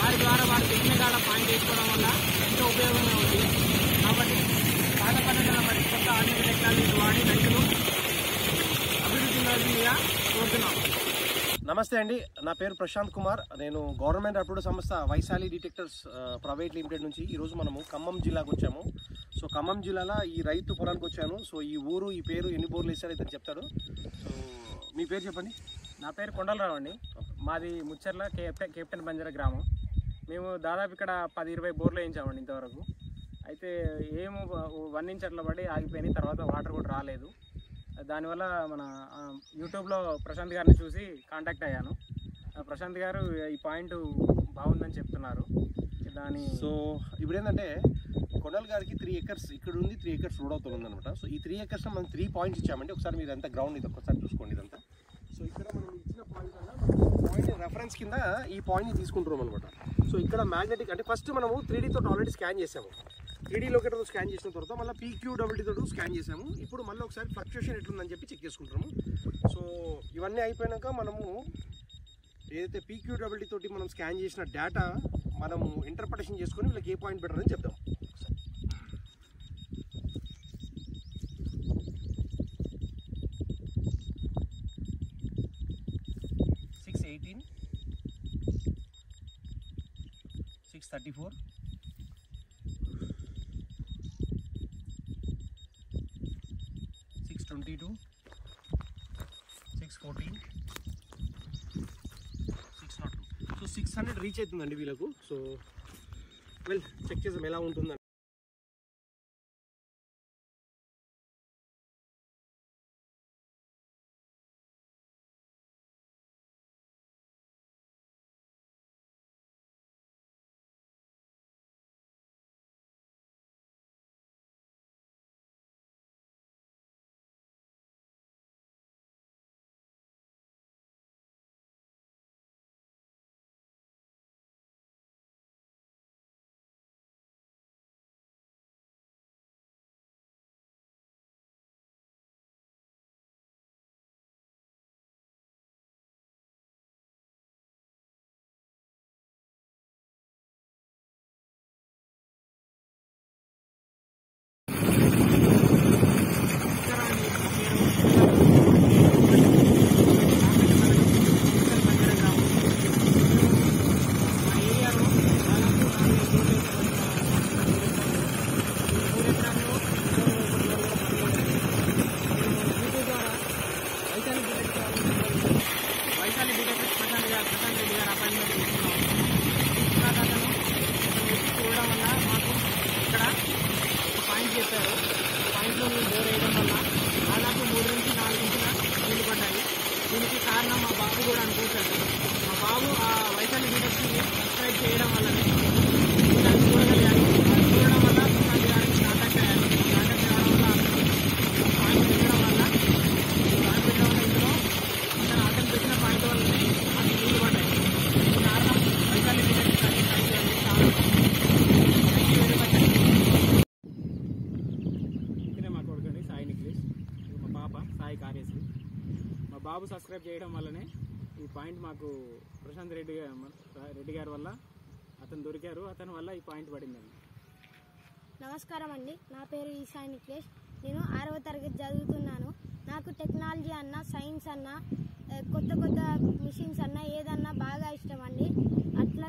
వారి ద్వారా వారు పెట్టిన కాడ పాయింట్ వేసుకోవడం వల్ల ఎంతో ఉపయోగంగా ఉంది కాబట్టి పాత పద్ధతుల బట్టి కొత్త ఆధునిక టెక్నాలజీ వాడి రైతులు అభివృద్ధి చెందాల్సిందిగా కోరుతున్నాం నమస్తే అండి నా పేరు ప్రశాంత్ కుమార్ నేను గవర్నమెంట్ అప్రూవ్డ్ సంస్థ వైశాలి డిటెక్టర్స్ ఆ, ప్రైవేట్ లిమిటెడ్ నుంచి ఈరోజు మనము ఖమ్మం జిల్లాకు వచ్చాము సో ఖమ్మం జిల్లాలో ఈ రైతు పొలానికి వచ్చాను సో ఈ ఊరు ఈ పేరు ఎన్ని బోర్లు వేస్తారో ఇతను చెప్తాడు సో మీ పేరు చెప్పండి నా పేరు కొండలరావు అండి మాది ముచ్చర్ల కెప్టెన్ కెప్టెన్ బంజారా గ్రామం మేము దాదాపు ఇక్కడ పది ఇరవై బోర్లు వేయించామండి ఇంతవరకు అయితే ఏమో వన్ ఇంచ్ అట్లా పడి ఆగిపోయినాయి తర్వాత వాటర్ కూడా రాలేదు దానివల్ల మన ఆ, యూట్యూబ్లో ప్రశాంత్ గారిని చూసి కాంటాక్ట్ అయ్యాను ఆ, ప్రశాంత్ గారు ఈ పాయింట్ బాగుందని చెప్తున్నారు దాని సో ఇప్పుడు ఏంటంటే కొండల్ గారికి త్రీ ఎకర్స్ ఇక్కడ ఉంది త్రీ ఎకర్స్ రోడ్ అవుతుంది అనమాట సో ఈ త్రీ ఎకర్స్ మనం త్రీ పాయింట్స్ ఇచ్చామండి ఒకసారి మీరు అంతా గ్రౌండ్ ఇది ఒకసారి చూసుకోండి ఇదంతా సో ఇక్కడ మనం ఇచ్చిన పాయింట్ పాయింట్ రెఫరెన్స్ కింద ఈ పాయింట్ని తీసుకుంటున్నాం అనమాట సో ఇక్కడ మ్యాగ్నెటిక్ అంటే ఫస్ట్ మనము త్రీ తోటి ఆల్రెడీ స్కాన్ చేసాము త్రీ డీ లొకేటర్తో స్కాన్ చేసిన తర్వాత మళ్ళీ పీక్యూ డబుల్ తోటి స్కాన్ చేసాము ఇప్పుడు మళ్ళీ ఒకసారి ఫ్లక్చుయేషన్ ఎట్లుందని చెప్పి చెక్ చేసుకుంటున్నాము సో ఇవన్నీ అయిపోయాక మనము ఏదైతే పీక్యూ డబుల్ తోటి మనం స్కాన్ చేసిన డేటా మనము ఇంటర్ప్రిటేషన్ చేసుకొని వీళ్ళకి ఏ పాయింట్ బెటర్ అని చెప్దాం six eighteen six thirty four six twenty two six fourteen six nought two so six hundred reach అవుతుందండి వీళ్ళకు సో వెల్ చెక్ చేసాం ఎలా ఉంటుందని వైశాలి డిటెక్టర్ ప్రశాంత్ గారు ప్రశాంత్ రెడ్డి గారు అపాయింట్మెంట్ తీసుకున్నాం తర్వాత అతను అతను చూడడం వల్ల మాకు ఇక్కడ ఒక పాయింట్ చెప్పారు పాయింట్లో మేము బోర్ వేయడం వల్ల దాదాపు మూడు నుంచి నాలుగు ఇంచుల నీళ్లు పడ్డాయి దీనికి కారణం మా బాబు కూడా అనుకుంటాడు మా బాబు ఆ వైశాలి డిటెక్టర్ని సబ్స్క్రైబ్ చేయడం వల్లనే దాన్ని చూడగలిగాను అది చూడడం వల్ల ప్రశాంత్ గారికి కాంటాక్ట్ అయ్యాను కాంటాక్ట్ అవ్వడం వల్ల అతను పాయింట్ పెట్టడం వల్ల పాయింట్ పెట్టడం వల్ల ఇందులో అతను అతను పెట్టిన పాయింట్ వల్లనే మాకు నీళ్లు పడ్డాయి దీనికి కారణం వైశాలి డిటెక్టర్ థ్యాంక్ యూ చాలా థ్యాంక్ యూ వెరీ మచ్ ఇక్కడే మా కొడుకండి సాయి నిఖిలేష్ ఇది మా పాప సాయి కార్యశ్రీ మా బాబు సబ్స్క్రైబ్ చేయడం వల్లనే ఈ పాయింట్ మాకు ప్రశాంత్ రెడ్డి గారు రెడ్డి గారి వల్ల అతను దొరికారు అతని వల్ల ఈ పాయింట్ పడిందండి నమస్కారం అండి నా పేరు ఈశాన్ నిఖిలేష్ నేను ఆరవ తరగతి చదువుతున్నాను నాకు టెక్నాలజీ అన్న సైన్స్ అన్న ఆ, కొత్త కొత్త మిషన్స్ అన్న ఏదన్నా బాగా ఇష్టం అండి అట్లా